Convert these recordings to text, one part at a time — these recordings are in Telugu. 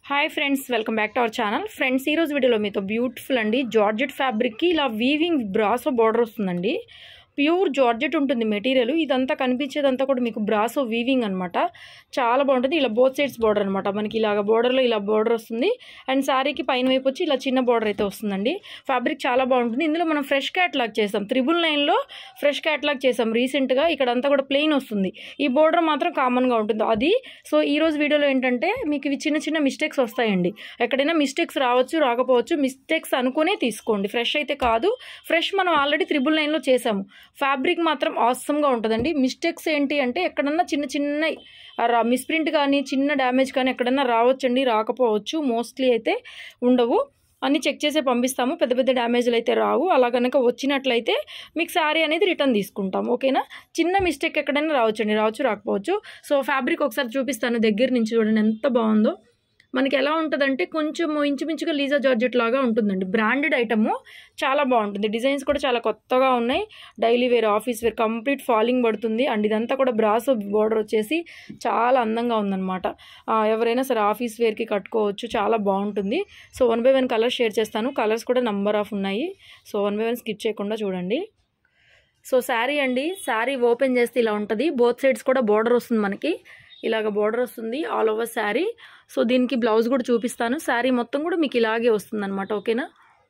hi friends welcome back to our channel friends ఈరోజు వీడియోలో మీతో బ్యూటిఫుల్ అండి జార్జెట్ ఫ్యాబ్రిక్కి ఇలా వీవింగ్ బ్రాసో బార్డర్ వస్తుందండి ప్యూర్ జార్జెట్ ఉంటుంది మెటీరియల్ ఇదంతా కనిపించేదంతా కూడా మీకు బ్రాసో వీవింగ్ అనమాట చాలా బాగుంటుంది ఇలా బోత్ సైడ్స్ బార్డర్ అనమాట మనకి ఇలాగ బార్డర్లో ఇలా బార్డర్ వస్తుంది అండ్ శారీకి పైన వైపు వచ్చి ఇలా చిన్న బార్డర్ అయితే వస్తుందండి ఫ్యాబ్రిక్ చాలా బాగుంటుంది ఇందులో మనం ఫ్రెష్ క్యాట్లాగ్ చేసాం త్రిబుల్ నైన్లో ఫ్రెష్ క్యాట్లాగ్ చేసాం రీసెంట్గా ఇక్కడ అంతా కూడా ప్లెయిన్ వస్తుంది ఈ బోర్డర్ మాత్రం కామన్గా ఉంటుంది అది సో ఈ రోజు వీడియోలో ఏంటంటే మీకు ఇవి చిన్న చిన్న మిస్టేక్స్ వస్తాయండి ఎక్కడైనా మిస్టేక్స్ రావచ్చు రాకపోవచ్చు మిస్టేక్స్ అనుకునే తీసుకోండి ఫ్రెష్ అయితే కాదు ఫ్రెష్ మనం ఆల్రెడీ త్రిబుల్ నైన్లో చేసాము ఫ్యాబ్రిక్ మాత్రం ఆసమ్గా ఉంటుందండి మిస్టేక్స్ ఏంటి అంటే ఎక్కడన్నా చిన్న చిన్న మిస్ప్రింట్ కానీ చిన్న డ్యామేజ్ కానీ ఎక్కడన్నా రావచ్చండి రాకపోవచ్చు మోస్ట్లీ అయితే ఉండవు అన్నీ చెక్ చేసే పంపిస్తాము పెద్ద పెద్ద డ్యామేజ్లు అయితే రావు అలా కనుక వచ్చినట్లయితే మీకు శారీ అనేది రిటర్న్ తీసుకుంటాం ఓకేనా చిన్న మిస్టేక్ ఎక్కడైనా రావచ్చండి రావచ్చు రాకపోవచ్చు సో ఫ్యాబ్రిక్ ఒకసారి చూపిస్తాను దగ్గర నుంచి చూడండి ఎంత బాగుందో మనకి ఎలా ఉంటుందంటే కొంచెం ఇంచుమించుగా లీజా జార్జెట్ లాగా ఉంటుందండి బ్రాండెడ్ ఐటము చాలా బాగుంటుంది డిజైన్స్ కూడా చాలా కొత్తగా ఉన్నాయి daily wear office wear complete falling పడుతుంది అండ్ ఇదంతా కూడా బ్రాసో బోర్డర్ వచ్చేసి చాలా అందంగా ఉందన్నమాట ఎవరైనా సరే ఆఫీస్ వేర్కి కట్టుకోవచ్చు చాలా బాగుంటుంది so one by one colours share చేస్తాను కలర్స్ కూడా నంబర్ ఆఫ్ ఉన్నాయి so one by one skip చేయకుండా చూడండి సో శారీ అండి శారీ ఓపెన్ చేస్తే ఇలా ఉంటుంది బోత్ సైడ్స్ కూడా బోర్డర్ వస్తుంది మనకి ఇలాగ బోర్డర్ వస్తుంది ఆల్ ఓవర్ శారీ సో దీనికి బ్లౌజ్ కూడా చూపిస్తాను శారీ మొత్తం కూడా మీకు ఇలాగే వస్తుంది అనమాట ఓకేనా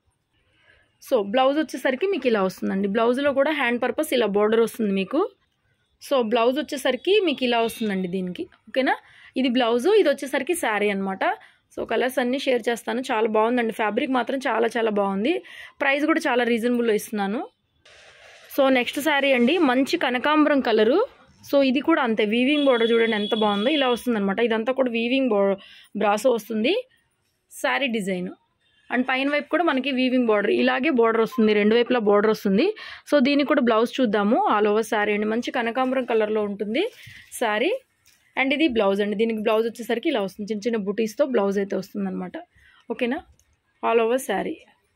సో బ్లౌజ్ వచ్చేసరికి మీకు ఇలా వస్తుందండి బ్లౌజ్లో కూడా హ్యాండ్ పర్పస్ ఇలా బోర్డర్ వస్తుంది మీకు సో బ్లౌజ్ వచ్చేసరికి మీకు ఇలా వస్తుందండి దీనికి ఓకేనా ఇది బ్లౌజు ఇది వచ్చేసరికి శారీ అనమాట సో కలర్స్ అన్నీ షేర్ చేస్తాను చాలా బాగుందండి ఫ్యాబ్రిక్ మాత్రం చాలా చాలా బాగుంది ప్రైస్ కూడా చాలా రీజనబుల్లో ఇస్తున్నాను సో నెక్స్ట్ శారీ అండి మంచి కనకాంబరం కలరు సో ఇది కూడా అంతే వీవింగ్ బోర్డర్ చూడండి ఎంత బాగుందో ఇలా వస్తుందన్నమాట ఇదంతా కూడా వీవింగ్ బో బ్రాసో వస్తుంది శారీ డిజైన్ అండ్ పైన వైపు కూడా మనకి వీవింగ్ బార్డర్ ఇలాగే బార్డర్ వస్తుంది రెండు వైపులా బార్డర్ వస్తుంది సో దీనికి కూడా బ్లౌజ్ చూద్దాము ఆల్ ఓవర్ శారీ అండి మంచి కనకాంబరం కలర్లో ఉంటుంది శారీ అండ్ ఇది బ్లౌజ్ అండి దీనికి బ్లౌజ్ వచ్చేసరికి ఇలా వస్తుంది చిన్న చిన్న బుటీస్తో బ్లౌజ్ అయితే వస్తుందన్నమాట ఓకేనా all over sari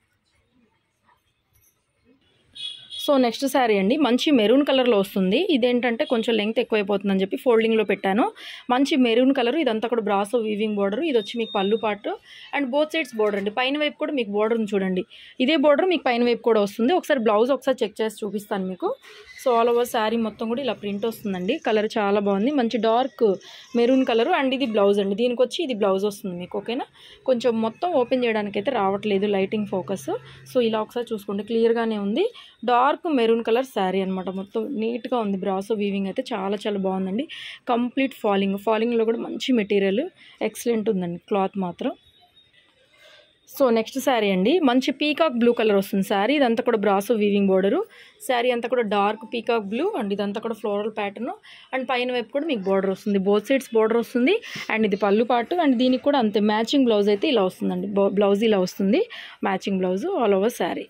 so next sari అండి మంచి మెరూన్ కలర్లో వస్తుంది ఇదేంటంటే కొంచెం లెంగ్త్ ఎక్కువైపోతుందని చెప్పి ఫోల్డింగ్లో పెట్టాను మంచి మెరూన్ కలర్ ఇదంతా కూడా బ్రాసో వీవింగ్ బోర్డర్ ఇది వచ్చి మీకు పళ్ళు పాటు అండ్ బోత్ సైడ్స్ బోర్డర్ అండి పైన వైపు కూడా మీకు బోర్డర్ చూడండి ఇదే బోర్డర్ మీకు పైన వైపు కూడా వస్తుంది ఒకసారి బ్లౌజ్ ఒకసారి చెక్ చేసి చూపిస్తాను మీకు సో ఆల్ ఓవర్ శారీ మొత్తం కూడా ఇలా ప్రింట్ వస్తుందండి కలర్ చాలా బాగుంది మంచి డార్క్ మెరూన్ కలర్ అండ్ ఇది బ్లౌజ్ అండి దీనికి వచ్చి ఇది బ్లౌజ్ వస్తుంది మీకు ఓకేనా కొంచెం మొత్తం ఓపెన్ చేయడానికి అయితే రావట్లేదు లైటింగ్ ఫోకస్ సో ఇలా ఒకసారి చూసుకోండి క్లియర్గానే ఉంది డార్క్ మెరూన్ కలర్ శారీ అనమాట మొత్తం నీట్గా ఉంది బ్రాసో వీవింగ్ అయితే చాలా చాలా బాగుందండి కంప్లీట్ ఫాలింగ్ ఫాలింగ్లో కూడా మంచి మెటీరియల్ ఎక్సలెంట్ ఉందండి క్లాత్ మాత్రం సో నెక్స్ట్ శారీ అండి మంచి పీకాక్ బ్లూ కలర్ వస్తుంది శారీ ఇదంతా కూడా బ్రాసో వీవింగ్ బోర్డరు శారీ అంతా కూడా డార్క్ పీకాక్ బ్లూ అండ్ ఇదంతా కూడా ఫ్లోరల్ ప్యాటర్న్ అండ్ పైన వైపు కూడా మీకు బోర్డర్ వస్తుంది బోత్ సైడ్స్ బోర్డర్ వస్తుంది అండ్ ఇది పళ్ళు పాటు అండ్ దీనికి కూడా అంతే మ్యాచింగ్ బ్లౌజ్ అయితే ఇలా వస్తుందండి బ్లౌజ్ ఇలా వస్తుంది matching blouse all over sari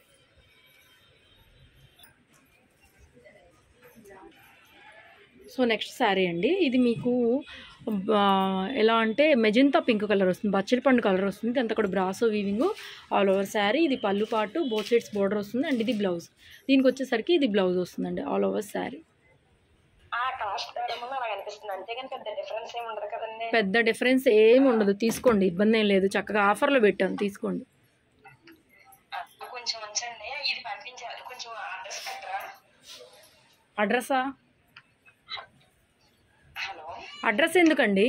so next sari అండి ఇది మీకు ఎలా అంటే మెజంతా పింక్ కలర్ వస్తుంది బచ్చడి పండు కలర్ వస్తుంది అంతా కూడా brasso weaving all over sari ఇది పళ్ళు పాటు బోత్ సైడ్స్ బోర్డర్ వస్తుంది అండ్ ఇది బ్లౌజ్ దీనికి వచ్చేసరికి ఇది బ్లౌజ్ వస్తుందండి ఆల్ ఓవర్ శారీ పెద్ద డిఫరెన్స్ ఏమి ఉండదు తీసుకోండి ఇబ్బంది ఏం లేదు చక్కగా ఆఫర్లో పెట్టాను తీసుకోండి కొంచెం ఉంచండి ఇది పంపించాలి కొంచెం అడ్రస్ పెట్టరా అడ్రస్సా హలో అడ్రస్ ఎందుకండి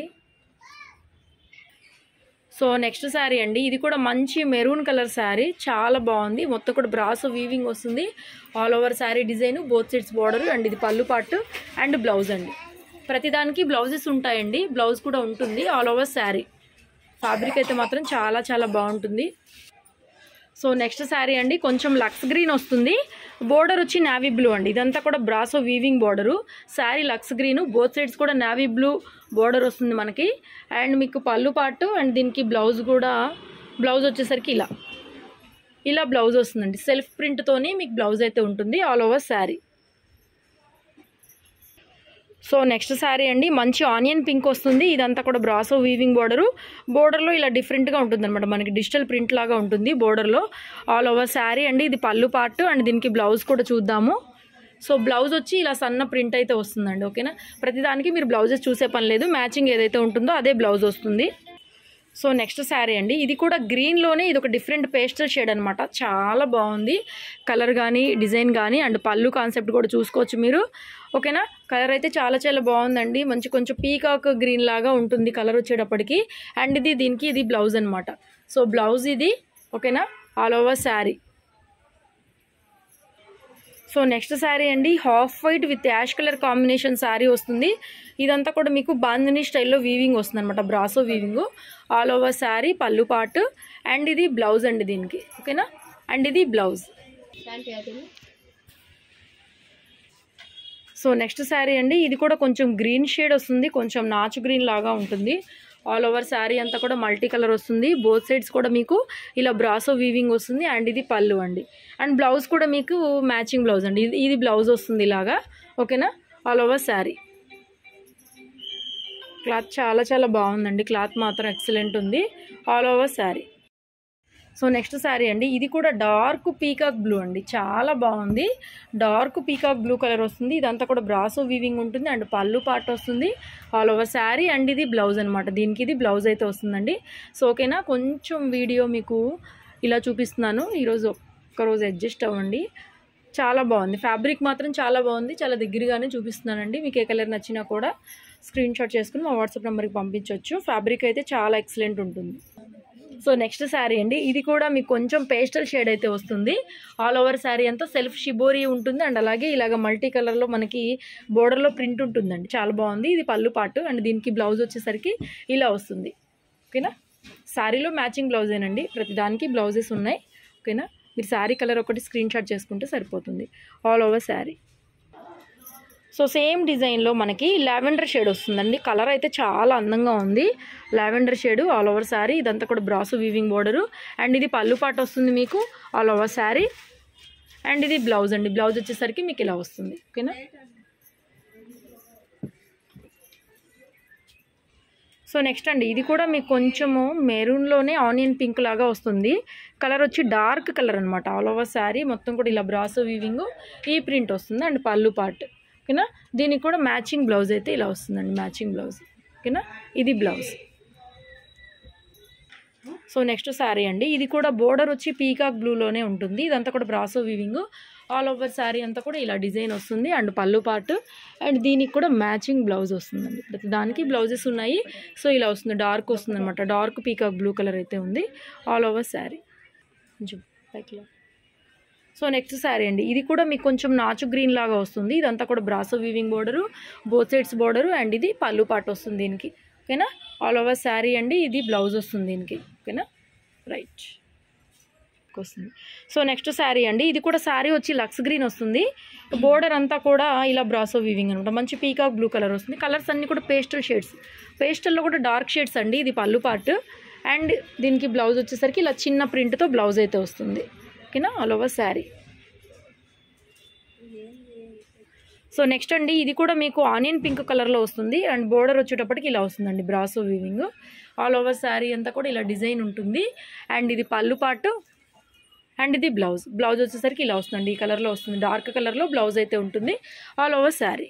సో నెక్స్ట్ శారీ అండి ఇది కూడా మంచి మెరూన్ కలర్ శారీ చాలా బాగుంది మొత్తం కూడా బ్రాసో వీవింగ్ వస్తుంది all over sari design both sides border and ఇది పళ్ళు పాటు అండ్ బ్లౌజ్ అండి ప్రతిదానికి బ్లౌజెస్ ఉంటాయండి బ్లౌజ్ కూడా ఉంటుంది ఆల్ ఓవర్ శారీ ఫ్యాబ్రిక్ అయితే మాత్రం చాలా చాలా బాగుంటుంది సో నెక్స్ట్ శారీ అండి కొంచెం లక్స్ గ్రీన్ వస్తుంది బోర్డర్ వచ్చి నావీ బ్లూ అండి ఇదంతా కూడా బ్రాసో వీవింగ్ బోర్డరు శారీ లక్స్ గ్రీన్ బోత్ సైడ్స్ కూడా నావీ బ్లూ బోర్డర్ వస్తుంది మనకి అండ్ మీకు పళ్ళు పాటు అండ్ దీనికి బ్లౌజ్ కూడా బ్లౌజ్ వచ్చేసరికి ఇలా ఇలా బ్లౌజ్ వస్తుందండి సెల్ఫ్ ప్రింట్తోని మీకు బ్లౌజ్ అయితే ఉంటుంది all over sari so next sari అండి మంచి ఆనియన్ పింక్ వస్తుంది ఇదంతా కూడా బ్రాసో వీవింగ్ బోర్డరు బోర్డర్లో ఇలా డిఫరెంట్గా ఉంటుంది అనమాట మనకి డిజిటల్ ప్రింట్ లాగా ఉంటుంది బోర్డర్లో ఆల్ ఓవర్ శారీ అండి ఇది పళ్ళు పార్ట్ అండ్ దీనికి బ్లౌజ్ కూడా చూద్దాము సో బ్లౌజ్ వచ్చి ఇలా సన్న ప్రింట్ అయితే వస్తుందండి ఓకేనా ప్రతిదానికి మీరు బ్లౌజెస్ చూసే పని లేదు మ్యాచింగ్ ఏదైతే ఉంటుందో అదే బ్లౌజ్ వస్తుంది సో నెక్స్ట్ శారీ అండి ఇది కూడా గ్రీన్లోనే ఇది ఒక డిఫరెంట్ పేస్టల్ షేడ్ అనమాట చాలా బాగుంది కలర్ కానీ డిజైన్ కానీ అండ్ పళ్ళు కాన్సెప్ట్ కూడా చూసుకోవచ్చు మీరు ఓకేనా కలర్ అయితే చాలా చాలా బాగుందండి మంచి కొంచెం పీకాక్ గ్రీన్ లాగా ఉంటుంది కలర్ వచ్చేటప్పటికి అండ్ ఇది దీనికి ఇది బ్లౌజ్ అనమాట సో బ్లౌజ్ ఇది ఓకేనా all over sari so next sari అండి half white with ash colour combination sari వస్తుంది ఇదంతా కూడా మీకు బాందిని స్టైల్లో వీవింగ్ వస్తుంది అనమాట brasso weaving all over sari pallu పాటు అండ్ ఇది బ్లౌజ్ అండి దీనికి ఓకేనా అండ్ ఇది బ్లౌజ్ సో నెక్స్ట్ శారీ అండి ఇది కూడా కొంచెం గ్రీన్ షేడ్ వస్తుంది కొంచెం నాచు గ్రీన్ లాగా ఉంటుంది ఆల్ ఓవర్ శారీ అంతా కూడా మల్టీ కలర్ వస్తుంది బోత్ సైడ్స్ కూడా మీకు ఇలా బ్రాసో వీవింగ్ వస్తుంది అండ్ ఇది పళ్ళు అండి అండ్ బ్లౌజ్ కూడా మీకు మ్యాచింగ్ బ్లౌజ్ అండి ఇది ఇది బ్లౌజ్ వస్తుంది ఇలాగా ఓకేనా ఆల్ ఓవర్ శారీ క్లాత్ చాలా చాలా బాగుందండి క్లాత్ మాత్రం ఎక్సలెంట్ ఉంది all over sari so next sari అండి ఇది కూడా డార్క్ పీకాక్ బ్లూ అండి చాలా బాగుంది డార్క్ పీకాక్ బ్లూ కలర్ వస్తుంది ఇదంతా కూడా బ్రాసో వీవింగ్ ఉంటుంది అండ్ పళ్ళు పార్ట్ వస్తుంది ఆల్ ఓవర్ శారీ అండ్ ఇది బ్లౌజ్ అనమాట దీనికి ఇది బ్లౌజ్ అయితే వస్తుందండి సో ఓకేనా కొంచెం వీడియో మీకు ఇలా చూపిస్తున్నాను ఈరోజు ఒక్కరోజు అడ్జస్ట్ అవ్వండి చాలా బాగుంది ఫ్యాబ్రిక్ మాత్రం చాలా బాగుంది చాలా దగ్గరగానే చూపిస్తున్నానండి మీకు ఏ కలర్ నచ్చినా కూడా స్క్రీన్ షాట్ చేసుకుని మా వాట్సాప్ నెంబర్కి పంపించవచ్చు ఫ్యాబ్రిక్ అయితే చాలా ఎక్సలెంట్ ఉంటుంది సో నెక్స్ట్ శారీ అండి ఇది కూడా మీకు కొంచెం పేస్టల్ షేడ్ అయితే వస్తుంది ఆల్ ఓవర్ శారీ అంతా సెల్ఫ్ షిబోరీ ఉంటుంది అండ్ అలాగే ఇలాగ మల్టీ కలర్లో మనకి బోర్డర్లో ప్రింట్ ఉంటుందండి చాలా బాగుంది ఇది పళ్ళు పాటు అండ్ దీనికి బ్లౌజ్ వచ్చేసరికి ఇలా వస్తుంది ఓకేనా శారీలో మ్యాచింగ్ బ్లౌజేనండి ప్రతి దానికి బ్లౌజెస్ ఉన్నాయి ఓకేనా మీరు శారీ కలర్ ఒకటి స్క్రీన్ షాట్ చేసుకుంటే సరిపోతుంది all over sari so same డిజైన్లో మనకి లావెండర్ షేడ్ వస్తుందండి కలర్ అయితే చాలా అందంగా ఉంది lavender shade all over sari ఇదంతా కూడా బ్రాసు వీవింగ్ బోర్డరు అండ్ ఇది పళ్ళు పాట వస్తుంది మీకు ఆల్ ఓవర్ శారీ అండ్ ఇది బ్లౌజ్ అండి బ్లౌజ్ వచ్చేసరికి మీకు ఇలా వస్తుంది ఓకేనా సో నెక్స్ట్ అండి ఇది కూడా మీకు కొంచెము మెరూన్లోనే ఆనియన్ పింక్ లాగా వస్తుంది కలర్ వచ్చి డార్క్ కలర్ అనమాట ఆల్ ఓవర్ శారీ మొత్తం కూడా ఇలా బ్రాసో వీవింగ్ ఈ ప్రింట్ వస్తుంది అండ్ పళ్ళు పార్ట్ ఓకేనా దీనికి కూడా మ్యాచింగ్ బ్లౌజ్ అయితే ఇలా వస్తుందండి మ్యాచింగ్ బ్లౌజ్ ఓకేనా ఇది బ్లౌజ్ సో నెక్స్ట్ శారీ అండి ఇది కూడా బోర్డర్ వచ్చి పీకాక్ బ్లూలోనే ఉంటుంది ఇదంతా కూడా brasso weaving all over sari అంతా కూడా ఇలా డిజైన్ వస్తుంది అండ్ పళ్ళు పార్ట్ అండ్ దీనికి కూడా మ్యాచింగ్ బ్లౌజ్ వస్తుందండి ప్రతి దానికి బ్లౌజెస్ ఉన్నాయి సో ఇలా వస్తుంది డార్క్ వస్తుంది అనమాట డార్క్ పీకాక్ బ్లూ కలర్ అయితే ఉంది ఆల్ ఓవర్ శారీ కొంచెం పైకిలో సో నెక్స్ట్ శారీ అండి ఇది కూడా మీకు కొంచెం నాచు గ్రీన్ లాగా వస్తుంది ఇదంతా కూడా brasso weaving border both sides border and ఇది పళ్ళు పాటు వస్తుంది దీనికి ఓకేనా ఆల్ ఓవర్ శారీ అండి ఇది బ్లౌజ్ వస్తుంది దీనికి ఓకేనా రైట్ వస్తుంది సో నెక్స్ట్ శారీ అండి ఇది కూడా శారీ వచ్చి లక్స్ గ్రీన్ వస్తుంది బోర్డర్ అంతా కూడా ఇలా బ్రాసో వీవింగ్ అనమాట మంచి పీకాక్ బ్లూ కలర్ వస్తుంది కలర్స్ అన్నీ కూడా పేస్టల్ షేడ్స్ పేస్టల్లో కూడా డార్క్ షేడ్స్ అండి ఇది పళ్ళు పార్ట్ అండ్ దీనికి బ్లౌజ్ వచ్చేసరికి ఇలా చిన్న ప్రింట్తో బ్లౌజ్ అయితే వస్తుంది ఓకేనా all over sari so next అండి ఇది కూడా మీకు ఆనియన్ పింక్ కలర్లో వస్తుంది అండ్ బోర్డర్ వచ్చేటప్పటికి ఇలా వస్తుందండి brasso weaving all over sari అంతా కూడా ఇలా డిజైన్ ఉంటుంది అండ్ ఇది పళ్ళు పాటు అండ్ ఇది బ్లౌజ్ బ్లౌజ్ వచ్చేసరికి ఇలా వస్తుందండి ఈ కలర్లో వస్తుంది డార్క్ కలర్లో బ్లౌజ్ అయితే ఉంటుంది all over sari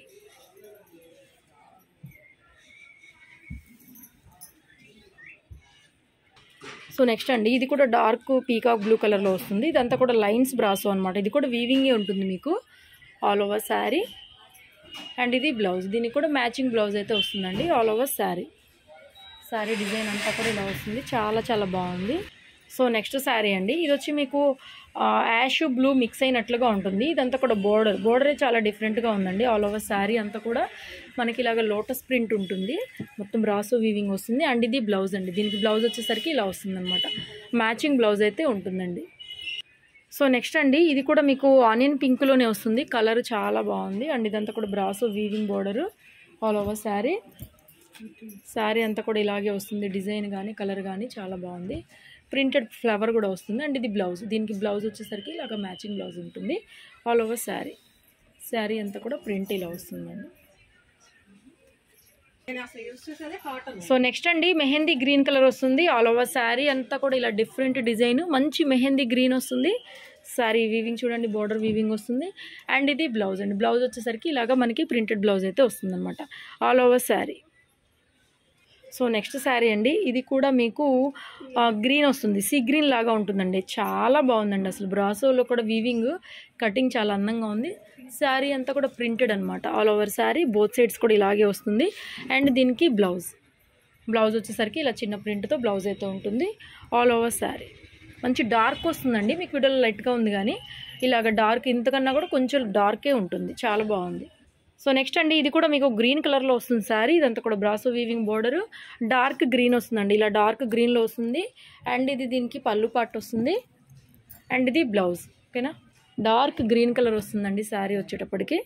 so next అండి ఇది కూడా డార్క్ పీకాక్ బ్లూ కలర్లో వస్తుంది ఇదంతా కూడా లైన్స్ బ్రాసో అనమాట ఇది కూడా వీవింగే ఉంటుంది మీకు ఆల్ ఓవర్ శారీ అండ్ ఇది బ్లౌజ్ దీనికి కూడా మ్యాచింగ్ బ్లౌజ్ అయితే వస్తుందండి all over sari sari design అంతా కూడా ఇలా వస్తుంది చాలా చాలా బాగుంది సో నెక్స్ట్ శారీ అండి ఇది వచ్చి మీకు యాష్ బ్లూ మిక్స్ అయినట్లుగా ఉంటుంది ఇదంతా కూడా బోర్డర్ బోర్డరే చాలా డిఫరెంట్గా ఉందండి ఆల్ ఓవర్ శారీ అంతా కూడా మనకి ఇలాగ లోటస్ ప్రింట్ ఉంటుంది మొత్తం రాసో వీవింగ్ వస్తుంది అండ్ ఇది బ్లౌజ్ అండి దీనికి బ్లౌజ్ వచ్చేసరికి ఇలా వస్తుంది అనమాట మ్యాచింగ్ బ్లౌజ్ అయితే ఉంటుందండి సో నెక్స్ట్ అండి ఇది కూడా మీకు ఆనియన్ పింక్లోనే వస్తుంది కలర్ చాలా బాగుంది అండ్ ఇదంతా కూడా brasso weaving border all over sari sari అంతా కూడా ఇలాగే వస్తుంది డిజైన్ కానీ కలర్ కానీ చాలా బాగుంది ప్రింటెడ్ ఫ్లవర్ కూడా వస్తుంది అండ్ ఇది బ్లౌజ్ దీనికి బ్లౌజ్ వచ్చేసరికి ఇలాగ మ్యాచింగ్ బ్లౌజ్ ఉంటుంది ఆల్ ఓవర్ శారీ శారీ అంతా కూడా ప్రింట్ ఇలా వస్తుందండి సో నెక్స్ట్ అండి మెహందీ గ్రీన్ కలర్ వస్తుంది ఆల్ ఓవర్ శారీ అంతా కూడా ఇలా డిఫరెంట్ డిజైన్ మంచి మెహందీ గ్రీన్ వస్తుంది శారీ వీవింగ్ చూడండి బార్డర్ వీవింగ్ వస్తుంది అండ్ ఇది బ్లౌజ్ అండి బ్లౌజ్ వచ్చేసరికి ఇలాగ మనకి ప్రింటెడ్ బ్లౌజ్ అయితే వస్తుంది అనమాట all over sari so next sari అండి ఇది కూడా మీకు ఆ, గ్రీన్ వస్తుంది సీ గ్రీన్ లాగా ఉంటుందండి చాలా బాగుందండి అసలు బ్రాసోలో కూడా వీవింగ్ కటింగ్ చాలా అందంగా ఉంది శారీ అంతా కూడా ప్రింటెడ్ అనమాట all over sari both sides కూడా ఇలాగే వస్తుంది అండ్ దీనికి బ్లౌజ్ బ్లౌజ్ వచ్చేసరికి ఇలా చిన్న ప్రింట్తో బ్లౌజ్ అయితే ఉంటుంది ఆల్ ఓవర్ శారీ మంచి డార్క్ వస్తుందండి మీకు వీడియోలో లైట్గా ఉంది కానీ ఇలాగ డార్క్ ఇంతకన్నా కూడా కొంచెం డార్కే ఉంటుంది చాలా బాగుంది సో నెక్స్ట్ అండి ఇది కూడా మీకు గ్రీన్ కలర్లో వస్తుంది శారీ ఇదంతా కూడా brasso weaving border dark green వస్తుందండి ఇలా డార్క్ గ్రీన్లో వస్తుంది అండ్ ఇది దీనికి పళ్ళు పాటు వస్తుంది అండ్ ఇది బ్లౌజ్ ఓకేనా డార్క్ గ్రీన్ కలర్ వస్తుందండి శారీ వచ్చేటప్పటికి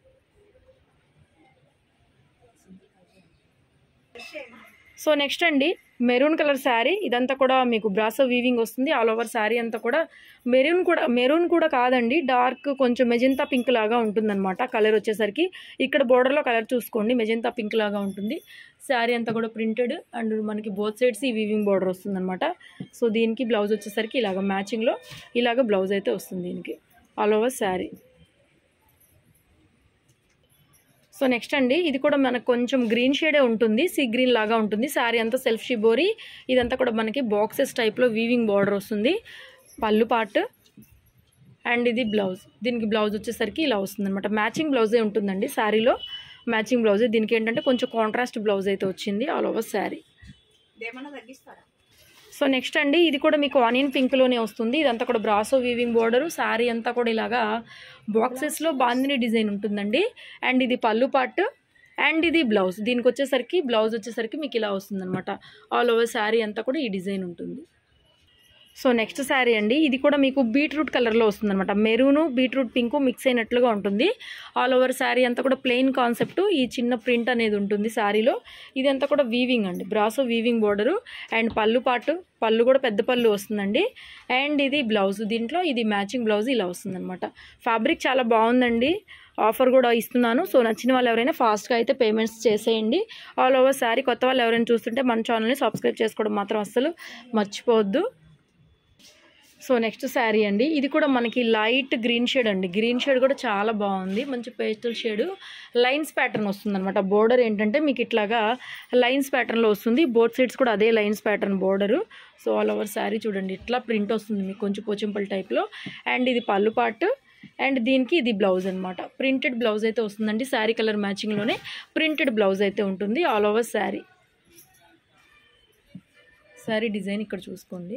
సో నెక్స్ట్ అండి మెరూన్ కలర్ శారీ ఇదంతా కూడా మీకు బ్రాసో వీవింగ్ వస్తుంది ఆల్ ఓవర్ శారీ అంతా కూడా మెరూన్ కూడా మెరూన్ కూడా కాదండి డార్క్ కొంచెం మెజంతా పింక్ లాగా ఉంటుందన్నమాట కలర్ వచ్చేసరికి ఇక్కడ బోర్డర్లో కలర్ చూసుకోండి మెజంతా పింక్ లాగా ఉంటుంది శారీ అంతా కూడా ప్రింటెడ్ అండ్ మనకి బోత్ సైడ్స్ ఈ వీవింగ్ బోర్డర్ వస్తుందన్నమాట సో దీనికి బ్లౌజ్ వచ్చేసరికి ఇలాగ మ్యాచింగ్లో ఇలాగ బ్లౌజ్ అయితే వస్తుంది దీనికి all over sari so next అండి ఇది కూడా మనకు కొంచెం గ్రీన్ షేడే ఉంటుంది సీ గ్రీన్ లాగా ఉంటుంది శారీ అంతా సెల్ఫ్ షిబోరి ఇదంతా కూడా మనకి బాక్సెస్ టైప్లో వీవింగ్ బార్డర్ వస్తుంది పళ్ళు పార్ట్ అండ్ ఇది బ్లౌజ్ దీనికి బ్లౌజ్ వచ్చేసరికి ఇలా వస్తుంది అనమాట మ్యాచింగ్ బ్లౌజే ఉంటుందండి శారీలో మ్యాచింగ్ బ్లౌజే దీనికి ఏంటంటే కొంచెం కాంట్రాస్ట్ బ్లౌజ్ అయితే వచ్చింది ఆల్ ఓవర్ శారీ ఏమన్నా తగ్గిస్తారా సో నెక్స్ట్ అండి ఇది కూడా మీకు ఆనియన్ పింక్లోనే వస్తుంది ఇదంతా కూడా బ్రాసో వీవింగ్ బోర్డరు శారీ అంతా కూడా ఇలాగా బాక్సెస్లో బాందిని డిజైన్ ఉంటుందండి అండ్ ఇది పళ్ళు పార్ట్ అండ్ ఇది బ్లౌజ్ దీనికి వచ్చేసరికి బ్లౌజ్ వచ్చేసరికి మీకు ఇలా వస్తుందన్నమాట ఆల్ ఓవర్ శారీ అంతా కూడా ఈ డిజైన్ ఉంటుంది సో నెక్స్ట్ శారీ అండి ఇది కూడా మీకు బీట్రూట్ కలర్లో వస్తుందన్నమాట మెరూను బీట్రూట్ పింకు మిక్స్ అయినట్లుగా ఉంటుంది ఆల్ ఓవర్ శారీ అంతా కూడా ప్లెయిన్ కాన్సెప్ట్ ఈ చిన్న ప్రింట్ అనేది ఉంటుంది శారీలో ఇదంతా కూడా వీవింగ్ అండి బ్రాసో వీవింగ్ బోర్డరు అండ్ పళ్ళు పాటు పళ్ళు కూడా పెద్ద పళ్ళు వస్తుందండి అండ్ ఇది బ్లౌజ్ దీంట్లో ఇది మ్యాచింగ్ బ్లౌజ్ ఇలా వస్తుందన్నమాట ఫ్యాబ్రిక్ చాలా బాగుందండి ఆఫర్ కూడా ఇస్తున్నాను సో నచ్చిన వాళ్ళు ఎవరైనా ఫాస్ట్గా అయితే పేమెంట్స్ చేసేయండి ఆల్ ఓవర్ శారీ కొత్త వాళ్ళు ఎవరైనా చూస్తుంటే మన ఛానల్ని సబ్స్క్రైబ్ చేసుకోవడం మాత్రం అస్సలు మర్చిపోవద్దు సో నెక్స్ట్ శారీ అండి ఇది కూడా మనకి లైట్ గ్రీన్ షేడ్ అండి గ్రీన్ షేడ్ కూడా చాలా బాగుంది మంచి పేస్టల్ షేడ్ లైన్స్ ప్యాటర్న్ వస్తుంది అనమాట బోర్డర్ ఏంటంటే మీకు ఇట్లాగా లైన్స్ ప్యాటర్న్లో వస్తుంది బోత్ సైడ్స్ కూడా అదే lines pattern border so all over sari చూడండి ఇట్లా ప్రింట్ వస్తుంది మీకు కొంచెం పోచింపల్ టైప్లో అండ్ ఇది పళ్ళు పార్ట్ అండ్ దీనికి ఇది బ్లౌజ్ అనమాట ప్రింటెడ్ బ్లౌజ్ అయితే వస్తుందండి శారీ కలర్ మ్యాచింగ్లోనే ప్రింటెడ్ బ్లౌజ్ అయితే ఉంటుంది all over sari sari design ఇక్కడ చూసుకోండి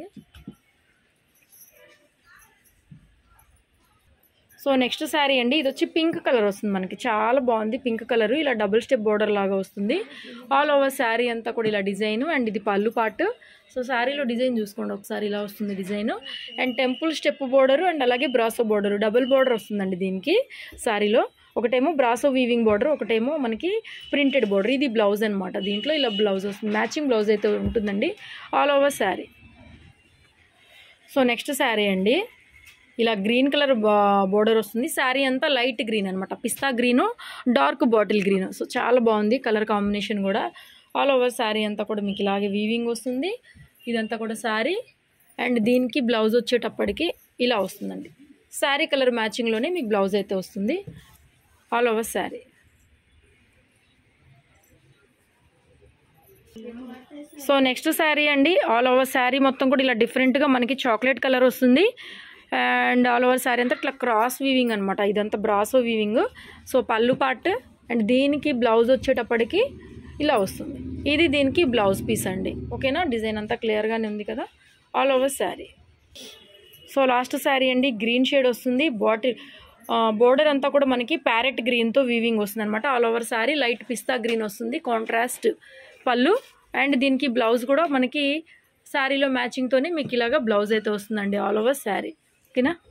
సో నెక్స్ట్ శారీ అండి ఇది వచ్చి పింక్ కలర్ వస్తుంది మనకి చాలా బాగుంది పింక్ కలర్ ఇలా డబుల్ స్టెప్ బోర్డర్ లాగా వస్తుంది ఆల్ ఓవర్ శారీ అంతా కూడా ఇలా డిజైన్ అండ్ ఇది పళ్ళు పార్ట్ సో శారీలో డిజైన్ చూసుకోండి ఒకసారి ఇలా వస్తుంది design and temple step border and అలాగే బ్రాసో బోర్డర్ డబుల్ బోర్డర్ వస్తుందండి దీనికి శారీలో ఒకటేమో బ్రాసో వీవింగ్ బోర్డర్ ఒకటేమో మనకి ప్రింటెడ్ బోర్డర్ ఇది బ్లౌజ్ అనమాట దీంట్లో ఇలా బ్లౌజ్ వస్తుంది మ్యాచింగ్ బ్లౌజ్ అయితే ఉంటుందండి all over sari so next sari అండి ఇలా గ్రీన్ కలర్ బోర్డర్ వస్తుంది శారీ అంతా లైట్ గ్రీన్ అనమాట pista green dark bottle green so చాలా బాగుంది కలర్ కాంబినేషన్ కూడా ఆల్ ఓవర్ శారీ అంతా కూడా మీకు ఇలాగే వీవింగ్ వస్తుంది ఇదంతా కూడా శారీ అండ్ దీనికి బ్లౌజ్ వచ్చేటప్పటికి ఇలా వస్తుందండి శారీ కలర్ మ్యాచింగ్లోనే మీకు బ్లౌజ్ అయితే వస్తుంది all over sari so next sari అండి ఆల్ ఓవర్ శారీ మొత్తం కూడా ఇలా డిఫరెంట్గా మనకి చాక్లెట్ కలర్ వస్తుంది అండ్ ఆల్ ఓవర్ శారీ అంతా ఇట్లా క్రాస్ వీవింగ్ అనమాట ఇదంతా బ్రాసో weaving so pallu part and దీనికి బ్లౌజ్ వచ్చేటప్పటికి ఇలా వస్తుంది ఇది దీనికి బ్లౌజ్ పీస్ అండి ఓకేనా డిజైన్ అంతా క్లియర్గానే ఉంది కదా all over sari so last sari అండి గ్రీన్ షేడ్ వస్తుంది బాటిల్ బోర్డర్ అంతా కూడా మనకి ప్యారెట్ గ్రీన్తో వీవింగ్ వస్తుంది అనమాట all over sari light pista green వస్తుంది కాంట్రాస్ట్ పళ్ళు అండ్ దీనికి బ్లౌజ్ కూడా మనకి శారీలో మ్యాచింగ్తోనే మీకు ఇలాగా బ్లౌజ్ అయితే వస్తుందండి ఆల్ ఓవర్ శారీ ఓకేనా